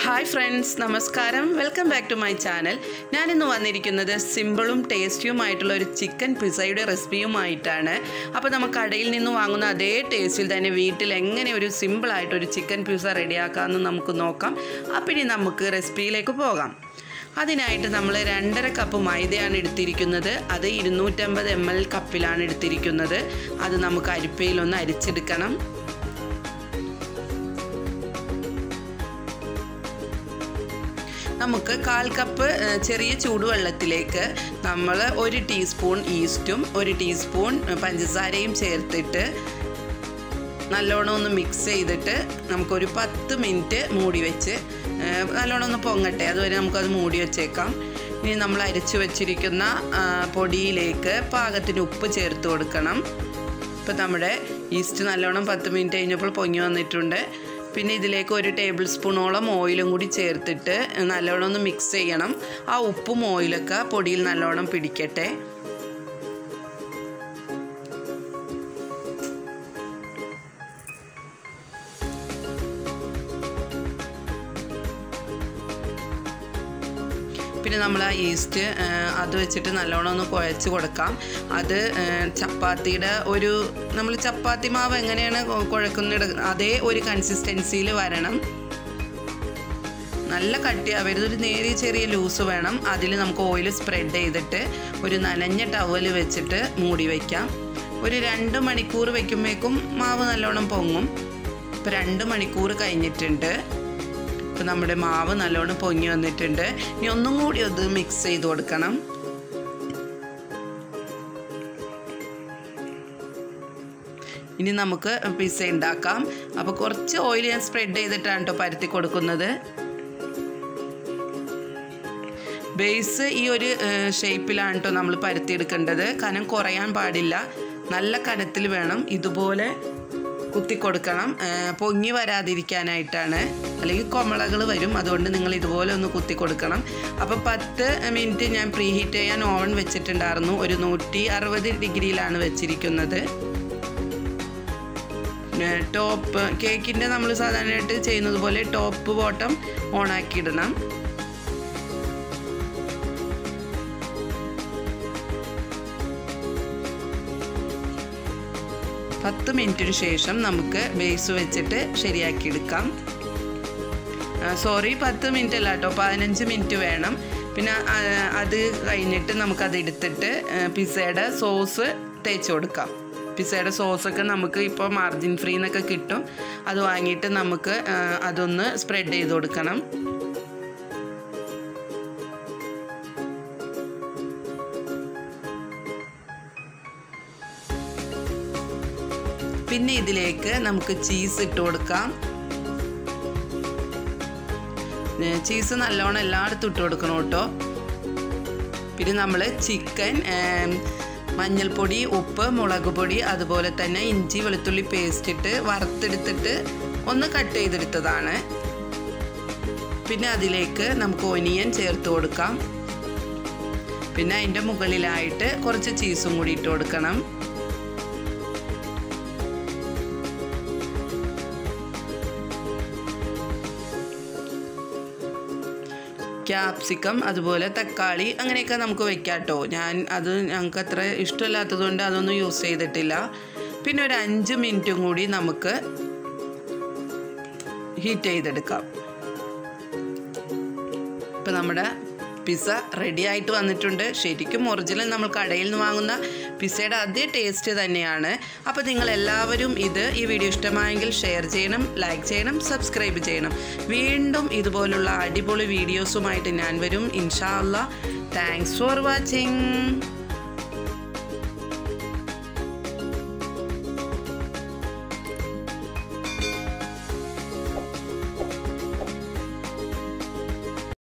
hi friends നമസ്കാരം welcome back to my channel ഞാനിന്ന് വന്നിരിക്കുന്നത് സിമ്പിളും ടേസ്റ്റിയുമായിട്ടുള്ള ഒരു ചിക്കൻ പിസയുടെ റെസിപ്പിയുമായിട്ടാണ് അപ്പോൾ നമുക്ക് കടയിൽ നിന്ന് വാങ്ങുന്ന അതേ ടേസ്റ്റിൽ തന്നെ വീട്ടിൽ എങ്ങനെ ഒരു സിമ്പിളായിട്ടൊരു ചിക്കൻ പിസ റെഡിയാക്കാമെന്ന് നമുക്ക് നോക്കാം അപ്പോൾ ഇനി നമുക്ക് റെസിപ്പിയിലേക്ക് പോകാം അതിനായിട്ട് നമ്മൾ രണ്ടര കപ്പ് മൈദയാണ് എടുത്തിരിക്കുന്നത് അത് ഇരുന്നൂറ്റമ്പത് എം എൽ കപ്പിലാണ് എടുത്തിരിക്കുന്നത് അത് നമുക്ക് അരിപ്പയിലൊന്ന് അരിച്ചെടുക്കണം നമുക്ക് കാൽ കപ്പ് ചെറിയ ചൂടുവെള്ളത്തിലേക്ക് നമ്മൾ ഒരു ടീസ്പൂൺ ഈസ്റ്റും ഒരു ടീസ്പൂൺ പഞ്ചസാരയും ചേർത്തിട്ട് നല്ലോണം ഒന്ന് മിക്സ് ചെയ്തിട്ട് നമുക്കൊരു പത്ത് മിനിറ്റ് മൂടി വെച്ച് നല്ലോണം ഒന്ന് പൊങ്ങട്ടെ അതുവരെ നമുക്കത് മൂടി വെച്ചേക്കാം ഇനി നമ്മൾ അരച്ച് വെച്ചിരിക്കുന്ന പൊടിയിലേക്ക് പാകത്തിന് ഉപ്പ് ചേർത്ത് കൊടുക്കണം ഇപ്പം നമ്മുടെ ഈസ്റ്റ് നല്ലോണം പത്ത് മിനിറ്റ് കഴിഞ്ഞപ്പോൾ പൊങ്ങി വന്നിട്ടുണ്ട് പിന്നെ ഇതിലേക്ക് ഒരു ടേബിൾ സ്പൂണോളം ഓയിലും കൂടി ചേർത്തിട്ട് നല്ലോണം ഒന്ന് മിക്സ് ചെയ്യണം ആ ഉപ്പും ഓയിലൊക്കെ പൊടിയിൽ നല്ലോണം പിടിക്കട്ടെ പിന്നെ നമ്മൾ ആ ഈസ്റ്റ് അത് വെച്ചിട്ട് നല്ലോണം ഒന്ന് കുഴച്ച് കൊടുക്കാം അത് ചപ്പാത്തിയുടെ ഒരു നമ്മൾ ചപ്പാത്തി മാവ് എങ്ങനെയാണ് കുഴക്കുന്ന അതേ ഒരു കൺസിസ്റ്റൻസിയിൽ വരണം നല്ല കട്ടിയാവരുത് ഒരു നേരിയ ചെറിയ ലൂസ് വേണം അതിൽ നമുക്ക് ഓയിൽ സ്പ്രെഡ് ചെയ്തിട്ട് ഒരു നനഞ്ഞ ടവൽ വെച്ചിട്ട് മൂടി വയ്ക്കാം ഒരു രണ്ട് മണിക്കൂർ വയ്ക്കുമ്പോഴേക്കും മാവ് നല്ലോണം പൊങ്ങും ഇപ്പോൾ രണ്ട് മണിക്കൂർ കഴിഞ്ഞിട്ടുണ്ട് ഇപ്പോൾ നമ്മുടെ മാവ് നല്ലോണം പൊങ്ങി വന്നിട്ടുണ്ട് ഇനി ഒന്നും കൂടി അത് മിക്സ് ചെയ്ത് കൊടുക്കണം ഇനി നമുക്ക് പിസ്സ ഉണ്ടാക്കാം അപ്പോൾ കുറച്ച് ഓയിൽ ഞാൻ സ്പ്രെഡ് ചെയ്തിട്ടാണ് കേട്ടോ പരത്തി കൊടുക്കുന്നത് ബേസ് ഈ ഒരു ഷേപ്പിലാണ് കേട്ടോ നമ്മൾ പരത്തിയെടുക്കേണ്ടത് കനം കുറയാൻ പാടില്ല നല്ല കനത്തിൽ വേണം ഇതുപോലെ കുത്തി കൊടുക്കണം പൊങ്ങി വരാതിരിക്കാനായിട്ടാണ് അല്ലെങ്കിൽ കൊമളകൾ വരും അതുകൊണ്ട് നിങ്ങൾ ഇതുപോലെ ഒന്ന് കുത്തി കൊടുക്കണം അപ്പോൾ പത്ത് മിനിറ്റ് ഞാൻ പ്രീ ഹീറ്റ് ചെയ്യാൻ ഓവൻ വെച്ചിട്ടുണ്ടായിരുന്നു ഒരു നൂറ്റി അറുപത് ഡിഗ്രിയിലാണ് വെച്ചിരിക്കുന്നത് ടോപ്പ് കേക്കിൻ്റെ നമ്മൾ സാധാരണയായിട്ട് ചെയ്യുന്നത് പോലെ ടോപ്പ് ബോട്ടം ഓണാക്കി ഇടണം പത്ത് മിനിറ്റിന് ശേഷം നമുക്ക് ബേസ് വെച്ചിട്ട് ശരിയാക്കിയെടുക്കാം സോറി പത്ത് മിനിറ്റ് അല്ല കേട്ടോ പതിനഞ്ച് മിനിറ്റ് വേണം പിന്നെ അത് കഴിഞ്ഞിട്ട് നമുക്കത് എടുത്തിട്ട് പിസയുടെ സോസ് തേച്ച് കൊടുക്കാം പിസയുടെ സോസൊക്കെ നമുക്ക് ഇപ്പോൾ മാർജിൻ ഫ്രീ എന്നൊക്കെ കിട്ടും അത് വാങ്ങിയിട്ട് നമുക്ക് അതൊന്ന് സ്പ്രെഡ് ചെയ്ത് കൊടുക്കണം പിന്നെ ഇതിലേക്ക് നമുക്ക് ചീസ് ഇട്ട് കൊടുക്കാം ചീസ് നല്ലോണം എല്ലായിടത്തും ഇട്ട് കൊടുക്കണം കേട്ടോ പിന്നെ നമ്മൾ ചിക്കൻ മഞ്ഞൾപ്പൊടി ഉപ്പ് മുളക് പൊടി അതുപോലെ തന്നെ ഇഞ്ചി വെളുത്തുള്ളി പേസ്റ്റ് ഇട്ട് വറുത്തെടുത്തിട്ട് ഒന്ന് കട്ട് ചെയ്തെടുത്തതാണ് പിന്നെ അതിലേക്ക് നമുക്ക് ഒനിയൻ ചേർത്ത് കൊടുക്കാം പിന്നെ അതിൻ്റെ മുകളിലായിട്ട് കുറച്ച് ചീസും കൂടി ഇട്ട് കൊടുക്കണം ക്യാപ്സിക്കം അതുപോലെ തക്കാളി അങ്ങനെയൊക്കെ നമുക്ക് വെക്കാം കേട്ടോ ഞാൻ അത് ഞങ്ങൾക്ക് അത്ര ഇഷ്ടമില്ലാത്തതുകൊണ്ട് അതൊന്നും യൂസ് ചെയ്തിട്ടില്ല പിന്നെ ഒരു അഞ്ച് മിനിറ്റും കൂടി നമുക്ക് ഹീറ്റ് ചെയ്തെടുക്കാം ഇപ്പം നമ്മുടെ പിസ്സ റെഡി ആയിട്ട് വന്നിട്ടുണ്ട് ശരിക്കും ഒറിജിനൽ നമ്മൾ കടയിൽ നിന്ന് വാങ്ങുന്ന പിസ്സയുടെ അതേ ടേസ്റ്റ് തന്നെയാണ് അപ്പോൾ നിങ്ങൾ എല്ലാവരും ഇത് ഈ വീഡിയോ ഇഷ്ടമായെങ്കിൽ ഷെയർ ചെയ്യണം ലൈക്ക് ചെയ്യണം സബ്സ്ക്രൈബ് ചെയ്യണം വീണ്ടും ഇതുപോലുള്ള അടിപൊളി വീഡിയോസുമായിട്ട് ഞാൻ വരും ഇൻഷാ അല്ലാ താങ്ക്സ് ഫോർ വാച്ചിങ്